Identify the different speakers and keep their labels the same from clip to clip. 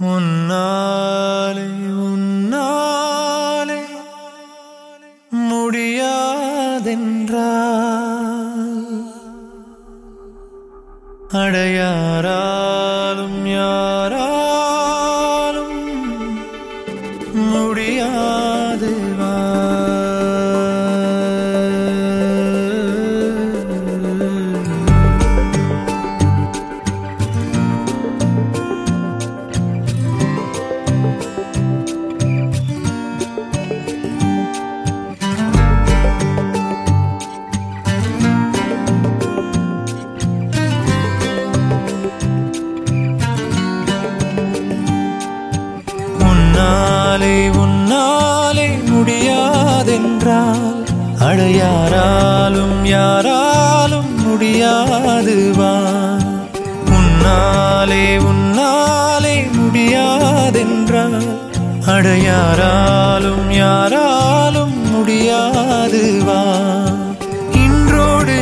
Speaker 1: உன்னாலே உன்னாலே முடியாதென்றால் அடையாராலும் யாராலும் முடியாது வா உன்னாலே உன்னாலே முடியாதென்றால் அடையாராலும் யாராலும் முடியாது வா உன்னாலே உன்னாலே முடியாதென்றால் அடையாராலும் யாராலும் முடியாது வா இன்றோடு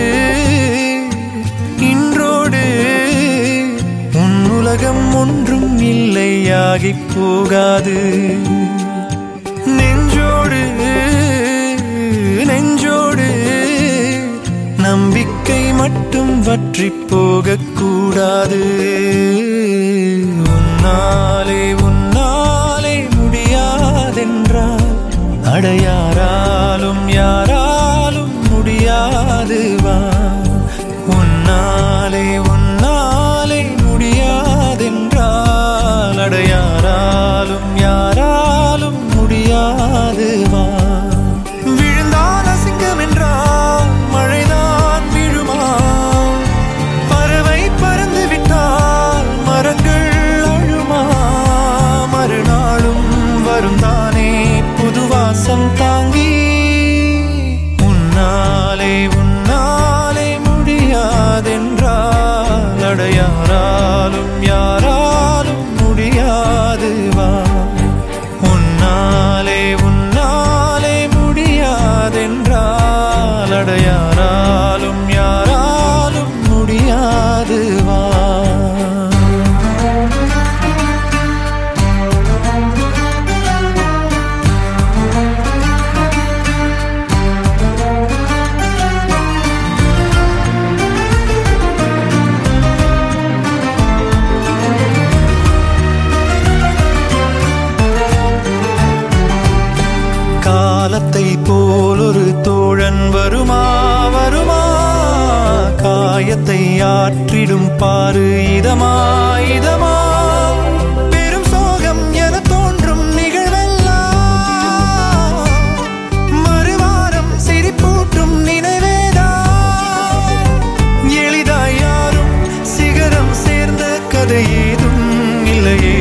Speaker 1: இன்றோடு உன் உலகம் ஒன்றும் இல்லையாகிப் போகாது நெஞ்சோடு நெஞ்சோடு நம்பிக்கை மட்டும் வற்றிப் போகக்கூடாது உன்னாலே உன்னாலே முடியாதென்றால் அடையாராலும் யாராலும் முடியாது வா உன்னாலே உன்னாலே முடியாதென்றால் அடையாராலும் யாராலும் முடியாது வா விழுந்தால் அசிங்கம் என்றால் மழைதான் விழுமா பறவை பறந்து விட்டால் மரங்கள் அழுமா மறுநாளும் வரும் தானே புது வாசம் தாங்கி உன்னாலே உன்னாலே முடியாதென்றால் அடையாராலும் யாராலும் முடியாது வா உன்னாலே உன்னாலே முடியாதென்றால் அடையாராலும் யாராலும் முடியாது வா காலத்தை போல் ஒரு தோழன் வருமா வருமா காயத்தை ஆற்றிடும் பாரு இதமா இதமா பெரும் சோகம் என தோன்றும் நிகழ்வெல்லாம் மறுவாரம் சிரிப்பூட்டும் நினைவேதா எளிதாய் யாரும் சிகரம் சேர்ந்த கதை ஏதும் இல்லையே